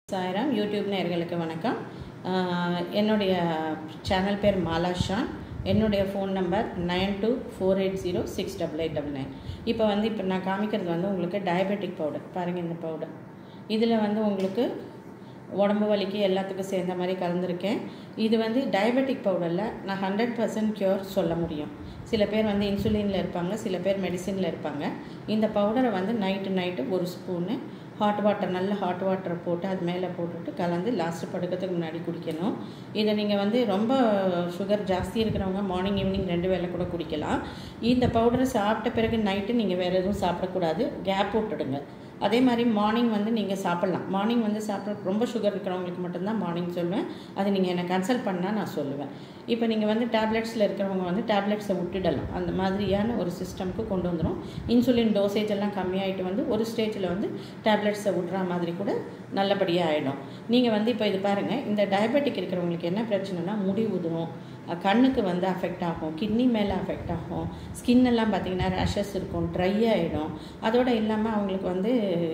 Sairam YouTube நேயர்களுக்கு வணக்கம் ஆஹ் என்னுடைய சேனல் பேர் மாலா ஷான் என்னுடைய phone number nine two four eight zero six double eight double nine இப்போ வந்து இப்போ நான் காமிக்கிறது வந்து உங்களுக்கு டயபெட்டிக் பவுடர் பாருங்கள் இந்த பவுடர் இதில் வந்து உங்களுக்கு உடம்பு வலிக்கு எல்லாத்துக்கும் சேர்ந்த மாதிரி கலந்துருக்கேன் இது வந்து டயபெட்டிக் பவுடரில் நான் ஹண்ட்ரட் பர்சன்ட் க்யூர் சொல்ல முடியும் சில பேர் வந்து இன்சுலினில் இருப்பாங்க சில பேர் மெடிசினில் இருப்பாங்க இந்த பவுடரை வந்து நைட்டு நைட்டு ஒரு ஸ்பூனு ஹாட் வாட்டர் நல்ல ஹாட் வாட்டரை போட்டு அது மேலே போட்டுட்டு கலந்து லாஸ்ட்டு படுக்கிறதுக்கு முன்னாடி குடிக்கணும் இதை நீங்கள் வந்து ரொம்ப சுகர் ஜாஸ்தி இருக்கிறவங்க மார்னிங் ஈவினிங் ரெண்டு வேளை கூட குடிக்கலாம் இந்த பவுடரை சாப்பிட்ட பிறகு நைட்டு நீங்கள் வேறு எதுவும் சாப்பிடக்கூடாது கேப் விட்டுடுங்க அதே மாதிரி மார்னிங் வந்து நீங்கள் சாப்பிட்லாம் மார்னிங் வந்து சாப்பிட ரொம்ப சுகர் இருக்கிறவங்களுக்கு மட்டும்தான் மார்னிங் சொல்லுவேன் அது நீங்கள் என்னை கன்சல்ட் பண்ணால் நான் சொல்லுவேன் இப்போ நீங்கள் வந்து டேப்லெட்ஸில் இருக்கிறவங்க வந்து டேப்லெட்ஸை விட்டுடலாம் அந்த மாதிரியான ஒரு சிஸ்டம்க்கு கொண்டு வந்துடும் இன்சுலின் டோசேஜ் எல்லாம் கம்மியாயிட்டு வந்து ஒரு ஸ்டேஜில் வந்து டேப்லெட்ஸை விட்ற மாதிரி கூட நல்லபடியாக ஆகிடும் நீங்கள் வந்து இப்போ இது பாருங்கள் இந்த டயபெட்டிக் இருக்கிறவங்களுக்கு என்ன பிரச்சனைனா முடி உதிரும் அஹ் கண்ணுக்கு வந்து அஃபெக்ட் ஆகும் கிட்னி மேலே அஃபெக்ட் ஆகும் ஸ்கின் எல்லாம் பார்த்தீங்கன்னா ரேஷஸ் இருக்கும் ட்ரை ஆகிடும் அதோடு இல்லாமல் அவங்களுக்கு வந்து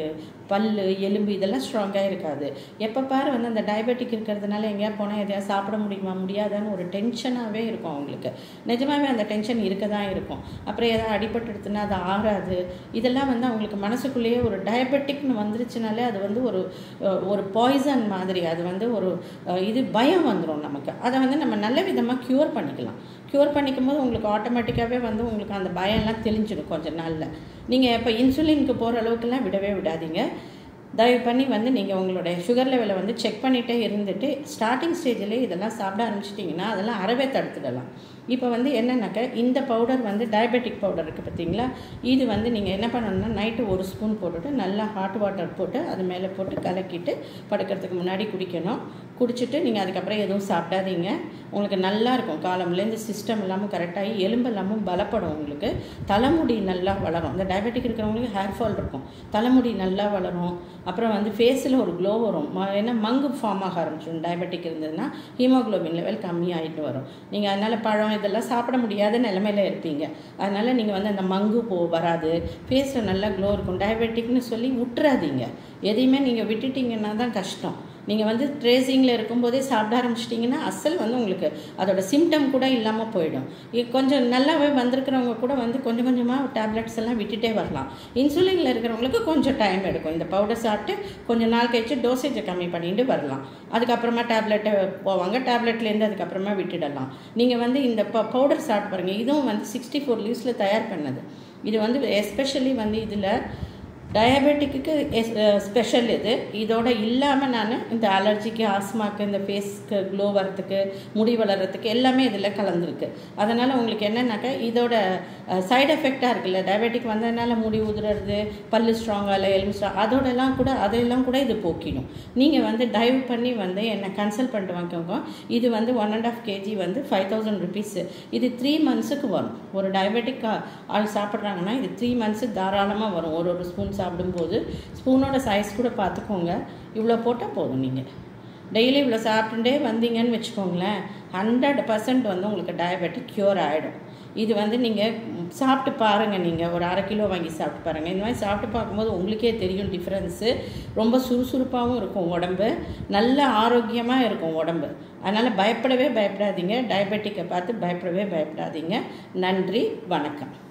பல் எலும்பு இதெல்லாம் ஸ்ட்ராங்காக இருக்காது எப்போ பாரு வந்து அந்த டயபெட்டிக் இருக்கிறதுனால எங்கேயா போனால் எதையா சாப்பிட முடியுமா முடியாதான்னு ஒரு டென்ஷனாகவே இருக்கும் அவங்களுக்கு நிஜமாகவே அந்த டென்ஷன் இருக்க தான் இருக்கும் அப்புறம் எதாவது அடிபட்டுடுத்துனா அது ஆறாது இதெல்லாம் வந்து அவங்களுக்கு மனசுக்குள்ளேயே ஒரு டயபெட்டிக்னு வந்துருச்சுனாலே அது வந்து ஒரு அஹ், ஒரு பாய்சன் மாதிரி அது வந்து ஒரு அஹ், இது பயம் வந்துடும் நமக்கு அதை வந்து நம்ம நல்ல விதமாக க்யூர் பண்ணிக்கலாம் க்யூர் பண்ணிக்கும் போது உங்களுக்கு ஆட்டோமேட்டிக்காகவே வந்து உங்களுக்கு அந்த பயம்லாம் தெளிஞ்சிடும் கொஞ்ச நாளில் நீங்கள் இப்போ இன்சுலினுக்கு போகிற அளவுக்குலாம் விடவே விடாதீங்க தயவு பண்ணி வந்து நீங்கள் உங்களுடைய சுகர் லெவலை வந்து செக் பண்ணிகிட்டே இருந்துட்டு ஸ்டார்டிங் ஸ்டேஜில் இதெல்லாம் சாப்பிட ஆரம்பிச்சிட்டிங்கன்னா அதெல்லாம் அறவே தடுத்துடலாம் இப்போ வந்து என்னென்னாக்கா இந்த பவுடர் வந்து டயபெட்டிக் பவுடர் இருக்குது பார்த்தீங்களா இது வந்து நீங்கள் என்ன பண்ணணும்னா நைட்டு ஒரு ஸ்பூன் போட்டுட்டு நல்லா ஹாட் வாட்டர் போட்டு அது மேலே போட்டு கலக்கிட்டு படுக்கிறதுக்கு முன்னாடி குடிக்கணும் குடிச்சிட்டு நீங்கள் அதுக்கப்புறம் எதுவும் சாப்பிடாதீங்க உங்களுக்கு நல்லா இருக்கும் காலம்லேருந்து சிஸ்டம் இல்லாமல் கரெக்டாகி எலும்பு இல்லாமல் பலப்படும் உங்களுக்கு தலைமுடி நல்லா வளரும் இந்த டயபெட்டிக் இருக்கிறவங்களுக்கு ஹேர் ஃபால் இருக்கும் தலைமுடி நல்லா வளரும் அப்புறம் வந்து ஃபேஸில் ஒரு க்ளோ வரும் ம- ஏன்னா மங்கு ஃபார்ம் ஆக ஆரம்பிச்சிடும் டயபெட்டிக் இருந்ததுன்னா ஹீமோகுளோபின் லெவல் கம்மியாகிட்டு வரும் நீங்கள் அதனால் பழம் இதெல்லாம் சாப்பிட முடியாத நிலமையில இருப்பீங்க அதனால் நீங்கள் வந்து அந்த மங்கு போ வராது ஃபேஸில் நல்லா க்ளோ இருக்கும் டயபெட்டிக்னு சொல்லி விட்டுறாதீங்க எதையுமே நீங்கள் விட்டுட்டீங்கன்னா தான் கஷ்டம் நீங்கள் வந்து ட்ரேசிங்கில் இருக்கும்போதே சாப்பிட ஆரம்பிச்சிட்டிங்கன்னா அசல் வந்து உங்களுக்கு அதோட சிம்டம் கூட இல்லாமல் போயிடும் இ- கொஞ்சம் நல்லாவே வந்திருக்கிறவங்க கூட வந்து கொஞ்சம் கொஞ்சமாக டேப்லெட்ஸ் எல்லாம் விட்டுட்டே வரலாம் இன்சுலினில் இருக்கிறவங்களுக்கு கொஞ்சம் டைம் எடுக்கும் இந்த பவுடர் சாப்பிட்டு கொஞ்சம் நாள் கழிச்சு டோசேஜை கம்மி பண்ணிட்டு வரலாம் அதுக்கப்புறமா டேப்லெட்டை போவாங்க டேப்லெட்லேருந்து அதுக்கப்புறமா விட்டுடலாம் நீங்கள் வந்து இந்த ப பவுடர் சாப்பிட்டு பாருங்கள் இதுவும் வந்து சிக்ஸ்டி ஃபோர் லீவ்ஸில் தயார் பண்ணது இது வந்து எஸ்பெஷலி வந்து இதில் டயபெட்டிக்கு ஸ்பெஷல் இது இதோட இல்லாமல் நான் இந்த அலர்ஜிக்கு ஆஸ்மாக்கு இந்த ஃபேஸ்க்கு க்ளோ வரத்துக்கு முடி வளர்கிறதுக்கு எல்லாமே இதில் கலந்துருக்கு அதனால் உங்களுக்கு என்னன்னாக்கா இதோட சைடு எஃபெக்டாக இருக்குல்ல டயபெட்டிக் வந்ததுனால முடி உதுறது பல்லு ஸ்ட்ராங்காக இல்லை எலும்பு ஸ்ட்ராங் அதோடலாம் கூட அதெல்லாம் கூட இது போக்கிடும் நீங்கள் வந்து டைவ் பண்ணி வந்து என்னை கன்சல்ட் பண்ணிட்டு வாங்கிக்கோங்க இது வந்து ஒன் அண்ட் ஆஃப் கேஜி வந்து ஃபைவ் தௌசண்ட் ருபீஸு இது த்ரீ மந்த்ஸுக்கு வரும் ஒரு டயபெட்டிக் ஆள் சாப்பிட்றாங்கன்னா இது த்ரீ மந்த்ஸு தாராளமாக வரும் ஒரு ஒரு ஸ்பூன் சாப்பிடும்போது ஸ்பூனோட சைஸ் கூட பார்த்துக்கோங்க இவ்வளோ போட்டால் போதும் நீங்கள் டெய்லி இவ்வளோ சாப்பிட்டுட்டே வந்தீங்கன்னு வச்சுக்கோங்களேன் ஹண்ட்ரட் பர்சன்ட் வந்து உங்களுக்கு டயபெட்டிக் க்யூர் ஆகிடும் இது வந்து நீங்கள் சாப்பிட்டு பாருங்கள் நீங்கள் ஒரு அரை கிலோ வாங்கி சாப்பிட்டு பாருங்கள் இந்த மாதிரி சாப்பிட்டு பார்க்கும்போது உங்களுக்கே தெரியும் டிஃப்ரென்ஸு ரொம்ப சுறுசுறுப்பாகவும் இருக்கும் உடம்பு நல்ல ஆரோக்கியமாக இருக்கும் உடம்பு அதனால் பயப்படவே பயப்படாதீங்க டயபெட்டிக்கை பார்த்து பயப்படவே பயப்படாதீங்க நன்றி வணக்கம்